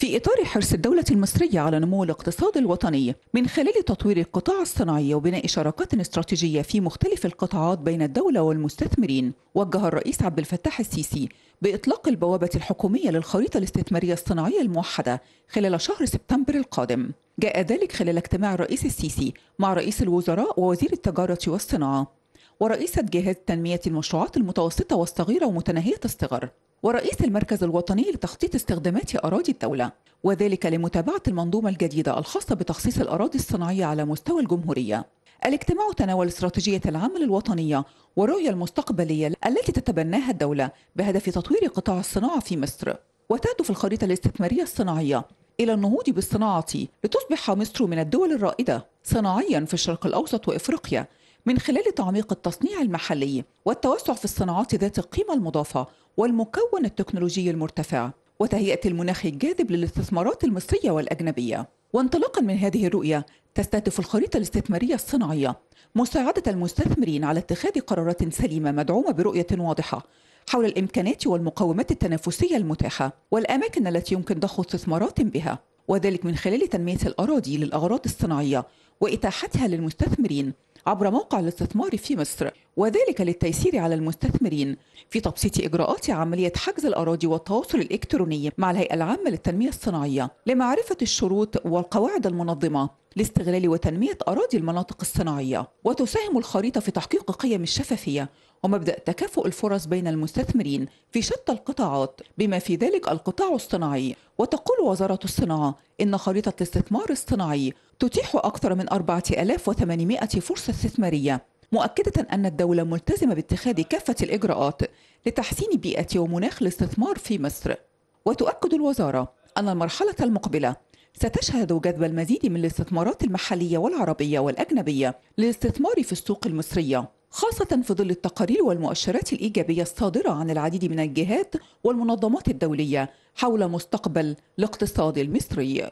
في إطار حرص الدولة المصرية على نمو الاقتصاد الوطني من خلال تطوير القطاع الصناعي وبناء شراكات استراتيجية في مختلف القطاعات بين الدولة والمستثمرين وجه الرئيس عبد الفتاح السيسي بإطلاق البوابة الحكومية للخريطة الاستثمارية الصناعية الموحدة خلال شهر سبتمبر القادم جاء ذلك خلال اجتماع الرئيس السيسي مع رئيس الوزراء ووزير التجارة والصناعة ورئيسة جهاز تنمية المشروعات المتوسطة والصغيرة ومتناهية الصغر ورئيس المركز الوطني لتخطيط استخدامات أراضي الدولة وذلك لمتابعة المنظومة الجديدة الخاصة بتخصيص الأراضي الصناعية على مستوى الجمهورية الاجتماع تناول استراتيجية العمل الوطنية والرؤية المستقبلية التي تتبناها الدولة بهدف تطوير قطاع الصناعة في مصر وتهدف الخريطة الاستثمارية الصناعية إلى النهوض بالصناعة لتصبح مصر من الدول الرائدة صناعيا في الشرق الأوسط وإفريقيا من خلال تعميق التصنيع المحلي والتوسع في الصناعات ذات القيمة المضافة والمكون التكنولوجي المرتفع وتهيئة المناخ الجاذب للاستثمارات المصرية والأجنبية وانطلاقا من هذه الرؤية تستهدف الخريطة الاستثمارية الصناعية مساعدة المستثمرين على اتخاذ قرارات سليمة مدعومة برؤية واضحة حول الإمكانات والمقومات التنافسية المتاحة والأماكن التي يمكن ضخ استثمارات بها وذلك من خلال تنمية الأراضي للأغراض الصناعية وإتاحتها للمستثمرين عبر موقع الاستثمار في مصر وذلك للتيسير على المستثمرين في تبسيط إجراءات عملية حجز الأراضي والتواصل الإلكتروني مع الهيئة العامة للتنمية الصناعية لمعرفة الشروط والقواعد المنظمة لاستغلال وتنمية أراضي المناطق الصناعية وتساهم الخريطة في تحقيق قيم الشفافية ومبدأ تكافؤ الفرص بين المستثمرين في شتى القطاعات بما في ذلك القطاع الصناعي وتقول وزارة الصناعة إن خريطة الاستثمار الصناعي تتيح أكثر من 4800 فرصة استثمارية مؤكدة أن الدولة ملتزمة باتخاذ كافة الإجراءات لتحسين بيئة ومناخ الاستثمار في مصر وتؤكد الوزارة أن المرحلة المقبلة ستشهد جذب المزيد من الاستثمارات المحلية والعربية والأجنبية للاستثمار في السوق المصرية خاصة في ظل التقارير والمؤشرات الإيجابية الصادرة عن العديد من الجهات والمنظمات الدولية حول مستقبل الاقتصاد المصري.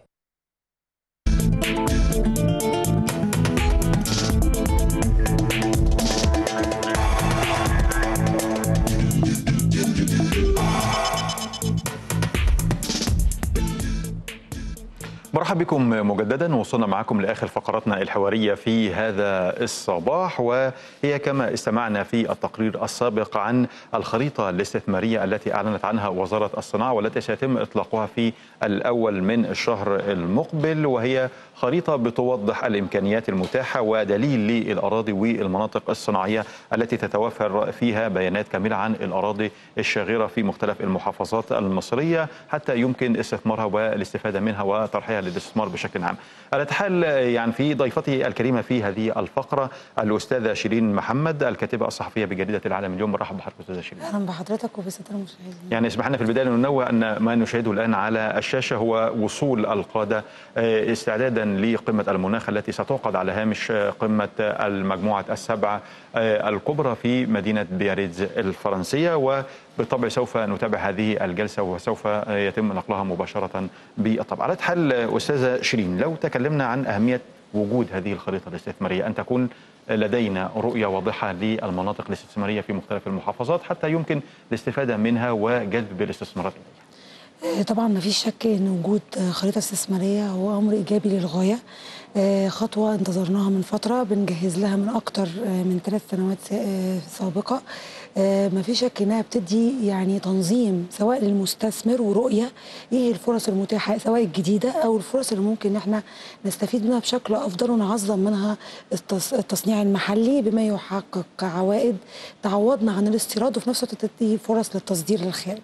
مرحبا بكم مجددا وصلنا معكم لاخر فقراتنا الحواريه في هذا الصباح وهي كما استمعنا في التقرير السابق عن الخريطه الاستثماريه التي اعلنت عنها وزاره الصناعه والتي سيتم اطلاقها في الاول من الشهر المقبل وهي خريطه بتوضح الامكانيات المتاحه ودليل للاراضي والمناطق الصناعيه التي تتوفر فيها بيانات كامله عن الاراضي الشاغره في مختلف المحافظات المصريه حتى يمكن استثمارها والاستفاده منها وطرحها للاستثمار بشكل عام. الاتحال يعني في ضيفتي الكريمه في هذه الفقره الاستاذه شيرين محمد الكاتبه الصحفيه بجريده العالم اليوم مرحبا بحضرتك استاذه شيرين. اهلا بحضرتك وبالساده المشاهدين. يعني اسمح لنا في البدايه ننوه ان ما نشاهده الان على الشاشه هو وصول القاده استعدادا لقمه المناخ التي ستعقد على هامش قمه المجموعه السبعه الكبرى في مدينه بياريتز الفرنسيه و بالطبع سوف نتابع هذه الجلسه وسوف يتم نقلها مباشره بالطبع. على حال استاذه شيرين لو تكلمنا عن اهميه وجود هذه الخريطه الاستثماريه ان تكون لدينا رؤيه واضحه للمناطق الاستثماريه في مختلف المحافظات حتى يمكن الاستفاده منها وجذب الاستثمارات اليها. طبعا ما فيش شك ان وجود خريطه استثماريه هو امر ايجابي للغايه خطوه انتظرناها من فتره بنجهز لها من اكتر من ثلاث سنوات سابقه ما في شك انها بتدي يعني تنظيم سواء للمستثمر ورؤيه ايه الفرص المتاحه سواء الجديده او الفرص اللي ممكن ان احنا نستفيد منها بشكل افضل ونعظم منها التصنيع المحلي بما يحقق عوائد تعوضنا عن الاستيراد وفي نفس الوقت تدي فرص للتصدير للخارج.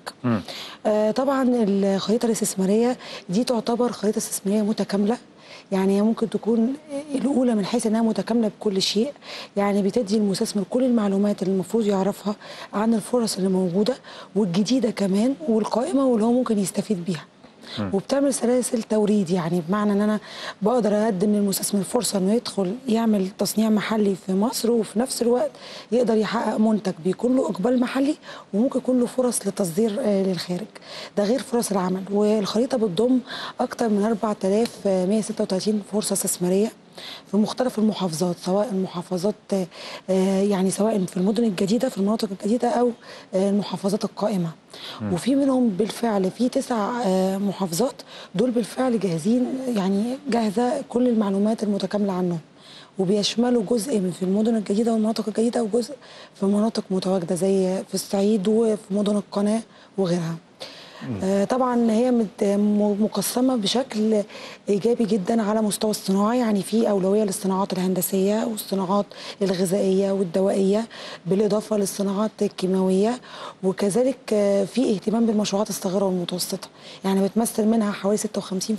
آه طبعا الخريطه الاستثماريه دي تعتبر خريطه استثماريه متكامله يعني هي ممكن تكون الاولى من حيث انها متكامله بكل شيء يعني بتدي المستثمر كل المعلومات اللي المفروض يعرفها عن الفرص اللي موجوده والجديده كمان والقائمه واللي هو ممكن يستفيد بيها وبتعمل سلاسل توريد يعني بمعنى ان انا بقدر اقدم للمستثمر فرصه انه يدخل يعمل تصنيع محلي في مصر وفي نفس الوقت يقدر يحقق منتج بيكون له اقبال محلي وممكن يكون له فرص للتصدير للخارج ده غير فرص العمل والخريطه بتضم اكثر من 4136 فرصه استثماريه في مختلف المحافظات سواء المحافظات آه، يعني سواء في المدن الجديده في المناطق الجديده او آه، المحافظات القائمه وفي منهم بالفعل في تسع آه، محافظات دول بالفعل جاهزين يعني جاهزه كل المعلومات المتكامله عنهم وبيشملوا جزء من في المدن الجديده والمناطق الجديده وجزء في مناطق متواجده زي في الصعيد وفي مدن القناه وغيرها. آه، طبعا هي مت- م- مقسمه بشكل ايجابي جدا على مستوى الصناعه يعني في اولويه للصناعات الهندسيه والصناعات الغذائيه والدوائيه بالاضافه للصناعات الكيماويه وكذلك آه، في اهتمام بالمشروعات الصغيره والمتوسطه يعني بتمثل منها حوالي 56%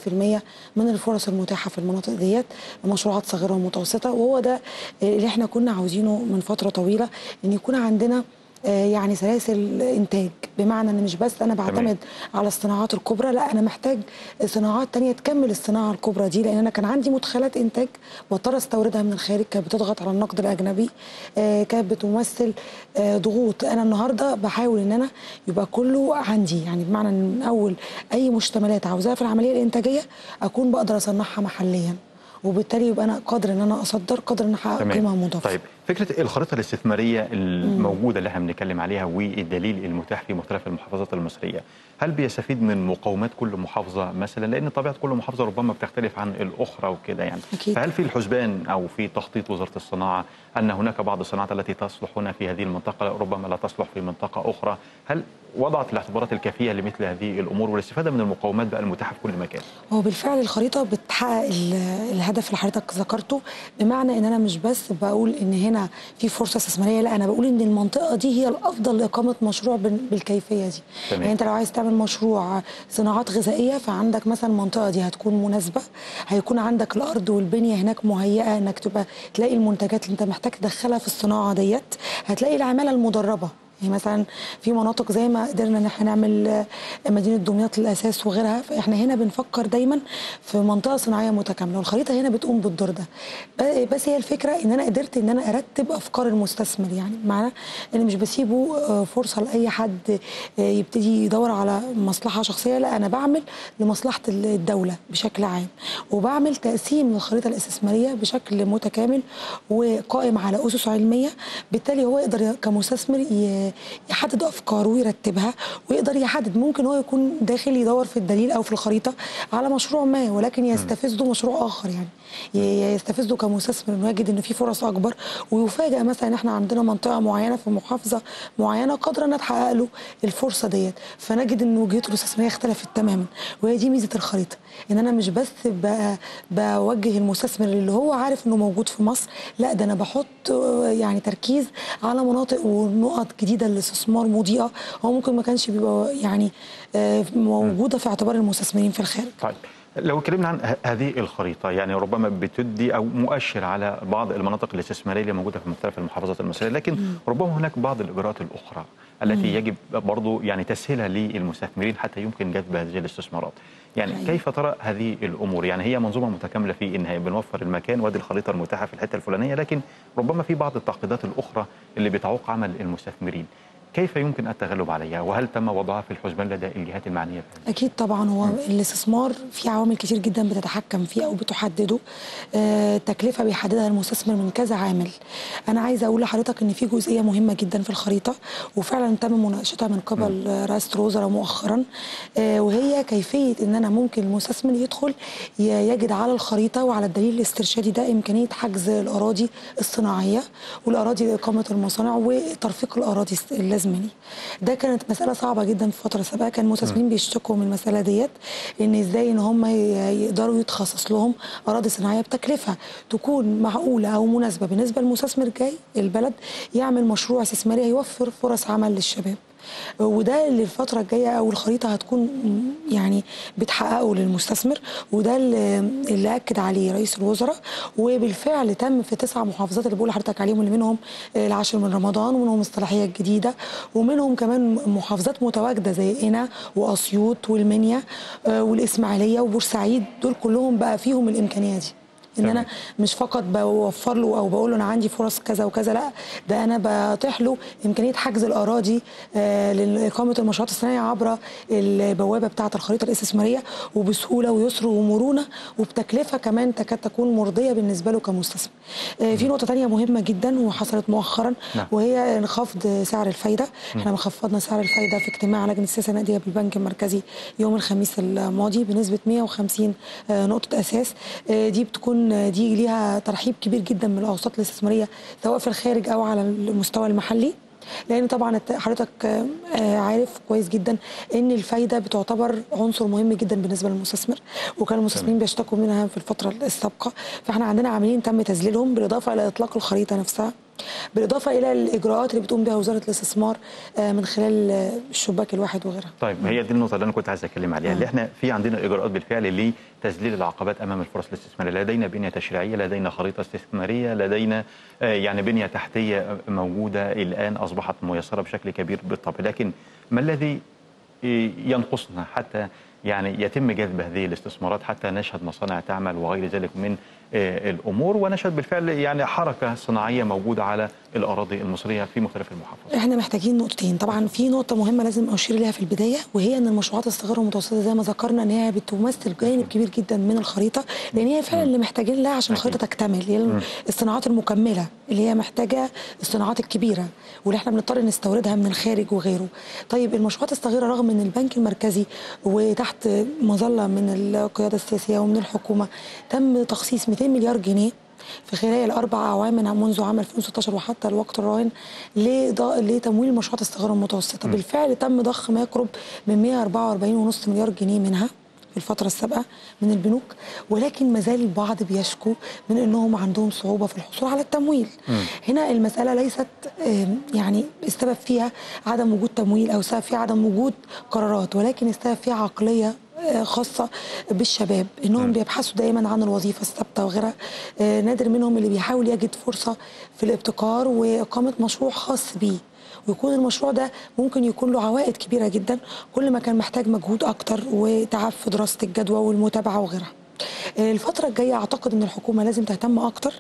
من الفرص المتاحه في المناطق ديت مشروعات صغيره ومتوسطه وهو ده اللي احنا كنا عاوزينه من فتره طويله ان يكون عندنا آه، يعني سلاسل انتاج بمعنى ان مش بس انا بعتمد على الصناعات الكبرى لا انا محتاج صناعات تانية تكمل الصناعه الكبرى دي لان انا كان عندي مدخلات انتاج بضطر استوردها من الخارج كانت بتضغط على النقد الاجنبي آه، كانت بتمثل آه، ضغوط انا النهارده بحاول ان انا يبقى كله عندي يعني بمعنى ان من اول اي مشتملات عاوزاها في العمليه الانتاجيه اكون بقدر اصنعها محليا وبالتالي يبقى انا قادر ان انا اصدر قادر ان أنا احقق تمام. قيمه مضافه طيب فكره الخريطه الاستثماريه الموجوده اللي احنا بنتكلم عليها والدليل المتاح في مختلف المحافظات المصريه هل بيستفيد من مقومات كل محافظه مثلا لان طبيعه كل محافظه ربما بتختلف عن الاخرى وكده يعني أكيد. فهل في الحسبان او في تخطيط وزاره الصناعه ان هناك بعض الصناعات التي تصلح هنا في هذه المنطقه ربما لا تصلح في منطقه اخرى هل وضعت الاعتبارات الكافيه لمثل هذه الامور والاستفاده من المقومات بقى المتاحه في كل مكان هو بالفعل الخريطه بتحقق ال- الهدف اللي حضرتك ذكرته بمعنى ان انا مش بس بقول ان هنا في فرصه استثماريه لا انا بقول ان المنطقه دي هي الافضل لاقامه مشروع بال- بالكيفيه دي تمام. يعني انت لو عايز تعمل مشروع صناعات غذائيه فعندك مثلا المنطقه دي هتكون مناسبه هيكون عندك الارض والبنيه هناك مهيئه انك تبقى تلاقي المنتجات اللي انت محتاج تدخلها في الصناعه ديت هتلاقي العماله المدربه يعني مثلا في مناطق زي ما قدرنا ان احنا نعمل آه، مدينه دمياط للاساس وغيرها فاحنا هنا بنفكر دايما في منطقه صناعيه متكامله والخريطه هنا بتقوم بالدور ده ب- بس هي الفكره ان انا قدرت ان انا ارتب افكار المستثمر يعني معناه ان مش بسيبه آه، فرصه لاي حد آه، يبتدي يدور على مصلحه شخصيه لا انا بعمل لمصلحه الدوله بشكل عام وبعمل تقسيم للخريطه الاستثماريه بشكل متكامل وقائم على اسس علميه بالتالي هو يقدر ي- كمستثمر ي- يحدد افكاره ويرتبها ويقدر يحدد ممكن هو يكون داخل يدور في الدليل او في الخريطه على مشروع ما ولكن يستفزه مشروع اخر يعني ي- يستفزه كمستثمر انه يجد ان في فرص اكبر ويفاجئ مثلا ان احنا عندنا منطقه معينه في محافظه معينه قادره انها تحقق له الفرصه ديت فنجد ان وجهته الاستثماريه اختلفت تماما وهي دي ميزه الخريطه ان انا مش بس ب- بوجه المستثمر اللي هو عارف انه موجود في مصر لا ده انا بحط آه، يعني تركيز على مناطق ونقط جديده للاستثمار مضيئه هو ممكن ما كانش بيبقى يعني آه، موجوده في اعتبار المستثمرين في الخارج طيب لو اتكلمنا عن ه- هذه الخريطه يعني ربما بتدي او مؤشر على بعض المناطق الاستثماريه اللي موجوده في مختلف المحافظات المصريه لكن ربما هناك بعض الاجراءات الاخرى التي يجب برضو يعني تسهيلها للمستثمرين حتى يمكن جذب هذه الاستثمارات يعني أيوة. كيف ترى هذه الامور يعني هي منظومه متكامله في انها بنوفر المكان وادي الخريطه المتاحه في الحته الفلانيه لكن ربما في بعض التعقيدات الاخرى اللي بتعوق عمل المستثمرين كيف يمكن التغلب عليها وهل تم وضعها في الحسبان لدى الجهات المعنيه بهذا؟ اكيد طبعا هو الاستثمار في عوامل كتير جدا بتتحكم فيه او بتحدده آه، تكلفه بيحددها المستثمر من كذا عامل انا عايزه اقول لحضرتك ان في جزئيه مهمه جدا في الخريطه وفعلا تم مناقشتها من قبل آه، رئاسه الوزراء مؤخرا آه، وهي كيفيه ان انا ممكن المستثمر يدخل ي- يجد على الخريطه وعلى الدليل الاسترشادي ده امكانيه حجز الاراضي الصناعيه والاراضي لاقامه المصانع وترفيق الاراضي اللازمه لي ده كانت مساله صعبه جدا في فتره سابقه كان المستثمرين بيشتكوا من المساله ديت ان ازاي ان هم ي- يقدروا يتخصص لهم اراضي صناعيه بتكلفه تكون معقوله او مناسبه بالنسبه للمستثمر جاي البلد يعمل مشروع استثماري هيوفر فرص عمل للشباب وده اللي الفترة الجاية أو الخريطة هتكون يعني بتحققه للمستثمر وده اللي اللي أكد عليه رئيس الوزراء وبالفعل تم في تسع محافظات اللي بقول لحضرتك عليهم اللي منهم العاشر من رمضان ومنهم الصلاحية الجديدة ومنهم كمان محافظات متواجدة زي قنا وأسيوط والمنيا آه، والإسماعيلية وبورسعيد دول كلهم بقى فيهم الإمكانية دي ان تمام. انا مش فقط بوفر له او بقول له انا عندي فرص كذا وكذا لا ده انا بتيح له امكانيه حجز الاراضي آه، لاقامه المشروعات الصناعيه عبر البوابه بتاعه الخريطه الاستثماريه وبسهوله ويسر ومرونه وبتكلفه كمان تكاد تكون مرضيه بالنسبه له كمستثمر. آه، في نقطه ثانيه مهمه جدا وحصلت مؤخرا نعم. وهي انخفاض سعر الفايده احنا خفضنا سعر الفايده في اجتماع لجنه السياسه النقديه بالبنك المركزي يوم الخميس الماضي بنسبه 150 آه، نقطه اساس آه، دي بتكون آه، دي ليها ترحيب كبير جدا من الاوساط الاستثماريه سواء في الخارج او على المستوى المحلي لان طبعا الت- حضرتك آه، آه، عارف كويس جدا ان الفايده بتعتبر عنصر مهم جدا بالنسبه للمستثمر وكان المستثمرين بيشتكوا منها في الفتره السابقه فاحنا عندنا عاملين تم تذليلهم بالاضافه الى اطلاق الخريطه نفسها بالاضافه الى الاجراءات اللي بتقوم بها وزاره الاستثمار آه، من خلال آه، الشباك الواحد وغيرها طيب هي دي النقطة اللي أنا كنت عايز أتكلم عليها، اللي إحنا في عندنا إجراءات بالفعل لتذليل العقبات أمام الفرص الاستثمارية، لدينا بنية تشريعية، لدينا خريطة استثمارية، لدينا آه، يعني بنية تحتية موجودة الآن أصبحت ميسرة بشكل كبير بالطبع، لكن ما الذي آه، ينقصنا حتى يعني يتم جذب هذه الاستثمارات حتى نشهد مصانع تعمل وغير ذلك من آه، الأمور ونشهد بالفعل يعني حركة صناعية موجودة على الأراضي المصرية في مختلف المحافظات. احنا محتاجين نقطتين طبعا في نقطه مهمه لازم اشير ليها في البدايه وهي ان المشروعات الصغيره والمتوسطه زي ما ذكرنا ان هي بتمثل جانب كبير جدا من الخريطه لان هي فعلا اللي محتاجين لها عشان الخريطه تكتمل هي الصناعات المكمله اللي هي محتاجه الصناعات الكبيره واللي احنا بنضطر نستوردها من الخارج وغيره طيب المشروعات الصغيره رغم ان البنك المركزي وتحت مظله من القياده السياسيه ومن الحكومه تم تخصيص 200 مليار جنيه في خلال الاربع اعوام من منذ عام 2016 وحتى الوقت الراهن لض- لتمويل المشروعات الصغيره والمتوسطه بالفعل تم ضخ ما يقرب من 144.5 مليار جنيه منها في الفترة السابقة من البنوك ولكن ما زال البعض بيشكو من انهم عندهم صعوبة في الحصول على التمويل. هنا المسألة ليست آم، يعني السبب فيها عدم وجود تمويل او السبب فيها عدم وجود قرارات ولكن السبب فيها عقلية آه، خاصة بالشباب انهم بيبحثوا دائما عن الوظيفة الثابتة وغيرها آه، نادر منهم اللي بيحاول يجد فرصة في الابتكار واقامة مشروع خاص بيه ويكون المشروع ده ممكن يكون له عوائد كبيره جدا كل ما كان محتاج مجهود اكتر وتعب في دراسه الجدوى والمتابعه وغيرها. الفترة الجاية أعتقد أن الحكومة لازم تهتم أكتر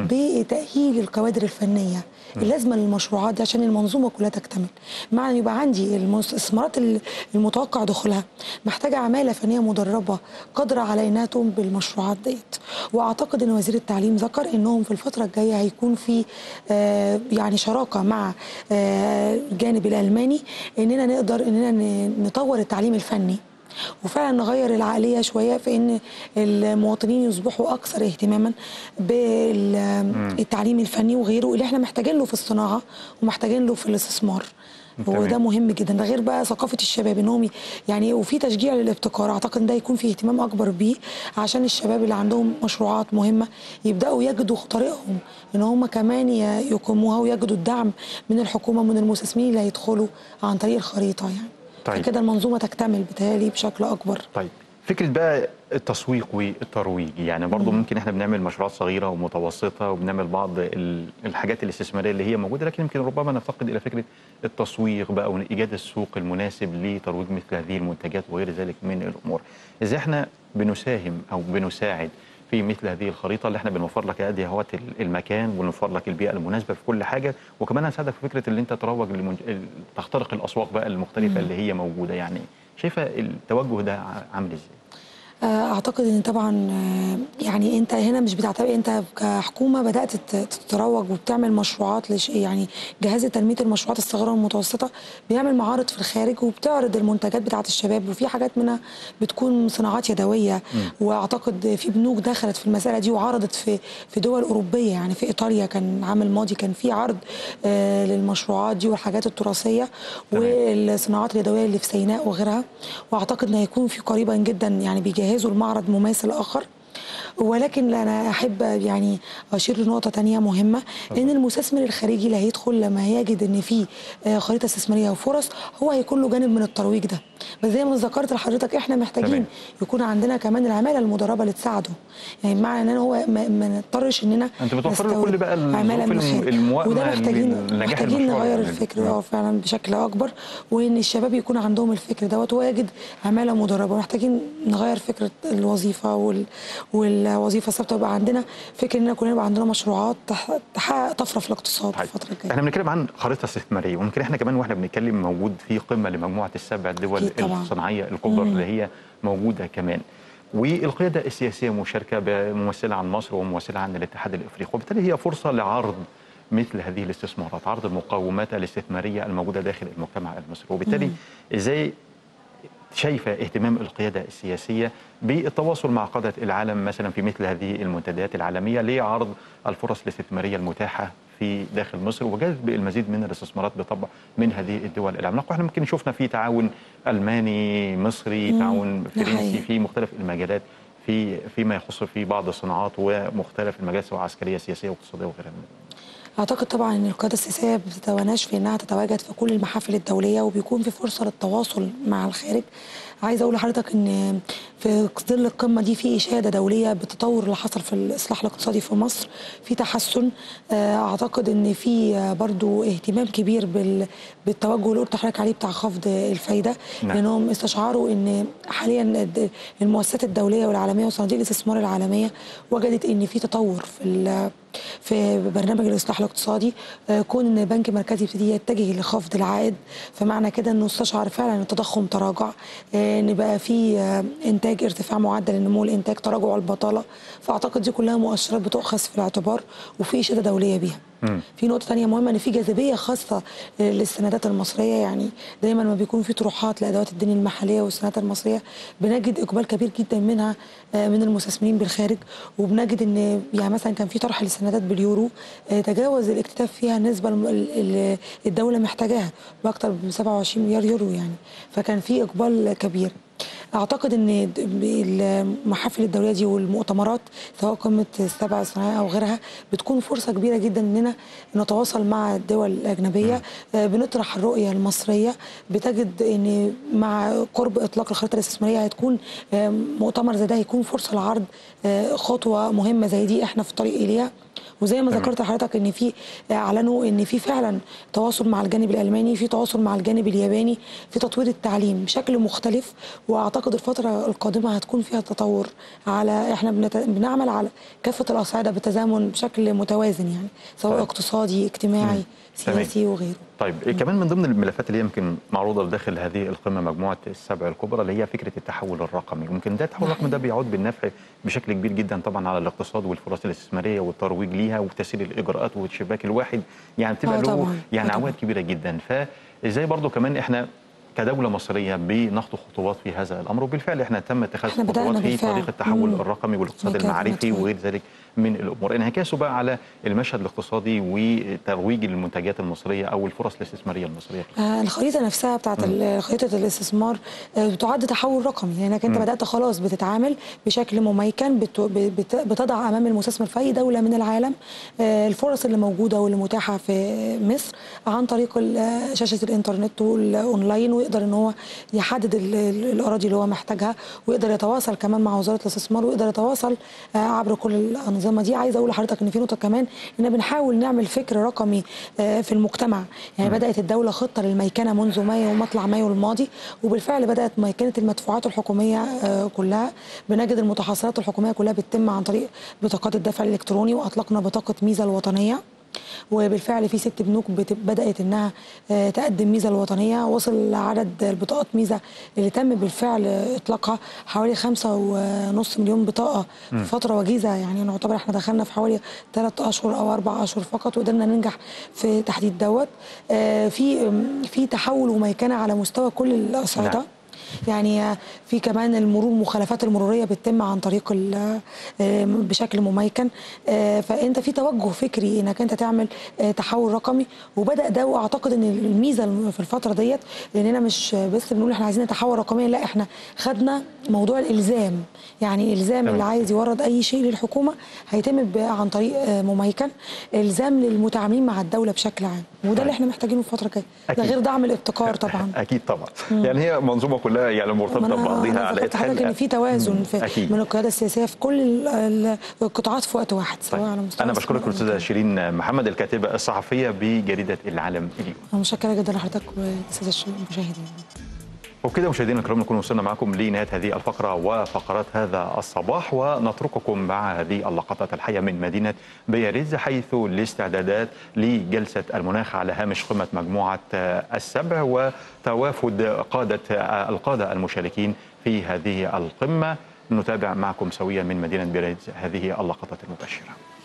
بتأهيل الكوادر الفنية اللازمة للمشروعات دي عشان المنظومة كلها تكتمل معنى أن يبقى عندي الاستثمارات المتوقع دخولها محتاجة عمالة فنية مدربة قادرة على أنها تقوم بالمشروعات ديت وأعتقد أن وزير التعليم ذكر أنهم في الفترة الجاية هيكون في آه، يعني شراكة مع آه، الجانب الألماني أننا نقدر أننا ن- نطور التعليم الفني وفعلا نغير العقليه شويه في ان المواطنين يصبحوا اكثر اهتماما بالتعليم الفني وغيره اللي احنا محتاجين له في الصناعه ومحتاجين له في الاستثمار تمام. وده مهم جدا ده غير بقى ثقافه الشباب انهم ي- يعني وفي تشجيع للابتكار اعتقد ان ده يكون فيه اهتمام اكبر بيه عشان الشباب اللي عندهم مشروعات مهمه يبداوا يجدوا طريقهم ان هم كمان ي- يقيموها ويجدوا الدعم من الحكومه من المستثمرين اللي هيدخلوا عن طريق الخريطه يعني طيب. فكده المنظومه تكتمل بتهيألي بشكل اكبر طيب فكره بقى التسويق والترويج يعني برضو ممكن احنا بنعمل مشروعات صغيره ومتوسطه وبنعمل بعض ال- الحاجات الاستثماريه اللي هي موجوده لكن يمكن ربما نفتقد الى فكره التسويق بقى وايجاد السوق المناسب لترويج مثل هذه المنتجات وغير ذلك من الامور ازاي احنا بنساهم او بنساعد في مثل هذه الخريطه اللي احنا بنوفر لك ادي اهوت المكان ونوفر لك البيئه المناسبه في كل حاجه وكمان هنساعدك في فكره اللي انت تروج لمنج... تخترق الاسواق بقى المختلفه اللي هي موجوده يعني شايفه التوجه ده ع- عامل ازاي؟ آه، اعتقد ان طبعا آه، يعني انت هنا مش بتعتبر انت كحكومه بدات تت- تتروج وبتعمل مشروعات لش يعني جهاز تنميه المشروعات الصغيره والمتوسطه بيعمل معارض في الخارج وبتعرض المنتجات بتاعه الشباب وفي حاجات منها بتكون صناعات يدويه واعتقد في بنوك دخلت في المساله دي وعرضت في في دول اوروبيه يعني في ايطاليا كان عام الماضي كان في عرض آه، للمشروعات دي والحاجات التراثيه تمام. والصناعات اليدويه اللي في سيناء وغيرها واعتقد ان هيكون في قريبا جدا يعني بيجهزوا المعرض مماثل اخر ولكن انا احب يعني اشير لنقطه تانية مهمه ان المستثمر الخارجي اللي هيدخل لما يجد ان في آه، خريطه استثماريه وفرص هو هيكون له جانب من الترويج ده بس زي ما ذكرت لحضرتك احنا محتاجين تمام. يكون عندنا كمان العماله المدربه اللي تساعده يعني بمعنى ان هو ما, ما نضطرش اننا أنت بتوفر له نستورد كل بقى الظروف عمالة من الم- الخارج. الموائمة وده محتاجين لنجاح محتاجين المشروع نغير يعني. الفكر مم. اه فعلا بشكل اكبر وان الشباب يكون عندهم الفكر دوت ويجد عماله مدربه محتاجين نغير فكره الوظيفه وال... والوظيفه الثابته يبقى عندنا فكر ان كلنا يبقى عندنا مشروعات تح- تحقق طفره في الاقتصاد طيب. الفتره الجايه احنا بنتكلم عن خريطه استثماريه ويمكن احنا كمان واحنا بنتكلم موجود في قمه لمجموعه السبع دول أكيد طبعاً. الصناعيه الكبرى اللي هي موجوده كمان والقياده السياسيه مشاركه بممثله عن مصر وممثله عن الاتحاد الافريقي وبالتالي هي فرصه لعرض مثل هذه الاستثمارات عرض المقومات الاستثماريه الموجوده داخل المجتمع المصري وبالتالي ازاي شايفه اهتمام القياده السياسيه بالتواصل مع قاده العالم مثلا في مثل هذه المنتديات العالميه لعرض الفرص الاستثماريه المتاحه في داخل مصر وجذب المزيد من الاستثمارات بالطبع من هذه الدول العملاقه واحنا ممكن شفنا في تعاون الماني مصري مم، تعاون ده فرنسي حقيقي. في مختلف المجالات في فيما يخص في بعض الصناعات ومختلف المجالات سواء عسكريه سياسيه واقتصاديه وغيرها اعتقد طبعا ان القياده السياسيه ما بتتواناش في انها تتواجد في كل المحافل الدوليه وبيكون في فرصه للتواصل مع الخارج عايزه اقول لحضرتك ان في ظل القمه دي في اشاده دوليه بالتطور اللي حصل في الاصلاح الاقتصادي في مصر في تحسن آه، اعتقد ان في آه، برضو اهتمام كبير بال- بالتوجه اللي قلت لحضرتك عليه بتاع خفض الفايده نعم. لانهم استشعروا ان حاليا الد- المؤسسات الدوليه والعالميه وصناديق الاستثمار العالميه وجدت ان في تطور في ال- في برنامج الاصلاح الاقتصادي آه، كون ان البنك المركزي يبتدي يتجه لخفض العائد فمعنى كده انه استشعر فعلا ان التضخم تراجع آه، ان بقى في آه، انتاج ارتفاع معدل النمو الانتاج تراجع البطاله فاعتقد دي كلها مؤشرات بتؤخذ في الاعتبار وفي اشاده دوليه بيها مم. في نقطة تانية مهمة إن في جاذبية خاصة للسندات المصرية يعني دايما ما بيكون في طروحات لأدوات الدين المحلية والسندات المصرية بنجد إقبال كبير جدا منها آه، من المستثمرين بالخارج وبنجد إن يعني مثلا كان في طرح للسندات باليورو آه، تجاوز الاكتتاف فيها النسبة الم- ال- ال- الدولة محتاجاها بأكتر من 27 مليار يورو يعني فكان في إقبال كبير اعتقد ان المحافل الدوليه دي والمؤتمرات سواء قمه السبع الصناعيه او غيرها بتكون فرصه كبيره جدا اننا نتواصل مع الدول الاجنبيه آه، بنطرح الرؤيه المصريه بتجد ان مع قرب اطلاق الخريطه الاستثماريه هتكون آه، مؤتمر زي ده هيكون فرصه لعرض آه، خطوه مهمه زي دي احنا في الطريق اليها وزي ما تمام. ذكرت لحضرتك ان في اعلنوا ان في فعلا تواصل مع الجانب الالماني في تواصل مع الجانب الياباني في تطوير التعليم بشكل مختلف واعتقد الفتره القادمه هتكون فيها تطور على احنا بنت... بنعمل على كافه الاصعده بالتزامن بشكل متوازن يعني سواء طيب. اقتصادي اجتماعي تمام. سياسي وغيره طيب كمان من ضمن الملفات اللي هي يمكن معروضه داخل هذه القمه مجموعه السبع الكبرى اللي هي فكره التحول الرقمي ممكن ده التحول الرقمي ده بيعود بالنفع بشكل كبير جدا طبعا على الاقتصاد والفرص الاستثماريه والترويج ليها وتسهيل الاجراءات والشباك الواحد يعني بتبقى آه له طبعاً. يعني آه طبعاً. عوائد كبيره جدا فازاي برضو كمان احنا كدولة مصرية بنخطو خطوات في هذا الأمر وبالفعل احنا تم اتخاذ إحنا بدأنا خطوات في بالفعل. طريق التحول مم. الرقمي والاقتصاد ميكانيزم المعرفي مدفوع. وغير ذلك من الأمور انعكاسه بقى على المشهد الاقتصادي وترويج المنتجات المصرية أو الفرص الاستثمارية المصرية آه، الخريطه نفسها بتاعت ال- خريطه الاستثمار آه، بتعد تحول رقمي لانك انت مم. بدات خلاص بتتعامل بشكل مميكن بت- بت- بتضع امام المستثمر في اي دوله من العالم آه، الفرص اللي موجوده واللي متاحه في مصر عن طريق ال- شاشه الانترنت والاونلاين ويقدر ان هو يحدد ال- ال- الاراضي اللي هو محتاجها ويقدر يتواصل كمان مع وزاره الاستثمار ويقدر يتواصل آه، عبر كل الانظمه دي عايزه اقول لحضرتك ان في نقطه كمان ان بنحاول نعمل فكر رقمي آه، في المجتمع يعني بدات الدوله خطه للميكنه منذ مايو ومطلع مايو الماضي وبالفعل بدات ميكنه المدفوعات الحكوميه آه، كلها بنجد المتحصلات الحكوميه كلها بتتم عن طريق بطاقات الدفع الالكتروني واطلقنا بطاقه ميزه الوطنيه وبالفعل في ست بنوك بت- بدات انها آه، تقدم ميزه الوطنيه وصل عدد البطاقات ميزه اللي تم بالفعل اطلاقها حوالي خمسة ونص مليون بطاقه في فتره وجيزه يعني نعتبر احنا دخلنا في حوالي ثلاث اشهر او اربع اشهر فقط وقدرنا ننجح في تحديد دوت آه، في في تحول وميكنه على مستوى كل الاصعده نعم. يعني في كمان المرور المخالفات المروريه بتتم عن طريق ال- آه، بشكل مميكن آه، فانت في توجه فكري انك انت تعمل آه، تحول رقمي وبدا ده واعتقد ان الميزه في الفتره ديت لاننا مش بس بنقول احنا عايزين نتحول رقميا لا احنا خدنا موضوع الالزام يعني الزام تمام. اللي عايز يورد اي شيء للحكومه هيتم ب- عن طريق آه، مميكن الزام للمتعاملين مع الدوله بشكل عام وده اللي احنا محتاجينه في الفتره الجايه ده أكيد. غير دعم الابتكار طبعا اكيد طبعا يعني هي منظومه كلها يعني ما مرتبطه أنا- ببعضها أنا على فكرت إيد حضرتك حال. ان في توازن في أكيد. من القياده السياسيه في كل ال- ال- القطاعات في وقت واحد سواء طيب. على مستوى انا بشكرك الصناعة الاستاذه أو شيرين محمد الكاتبه الصحفيه بجريده العالم اليوم انا متشكره جدا لحضرتك والاستاذ المشاهدين وبكده مشاهدينا الكرام نكون وصلنا معكم لنهايه هذه الفقره وفقرات هذا الصباح ونترككم مع هذه اللقطات الحيه من مدينه بياريتز حيث الاستعدادات لجلسه المناخ على هامش قمه مجموعه السبع وتوافد قاده القاده المشاركين في هذه القمه نتابع معكم سويا من مدينه بياريتز هذه اللقطات المباشره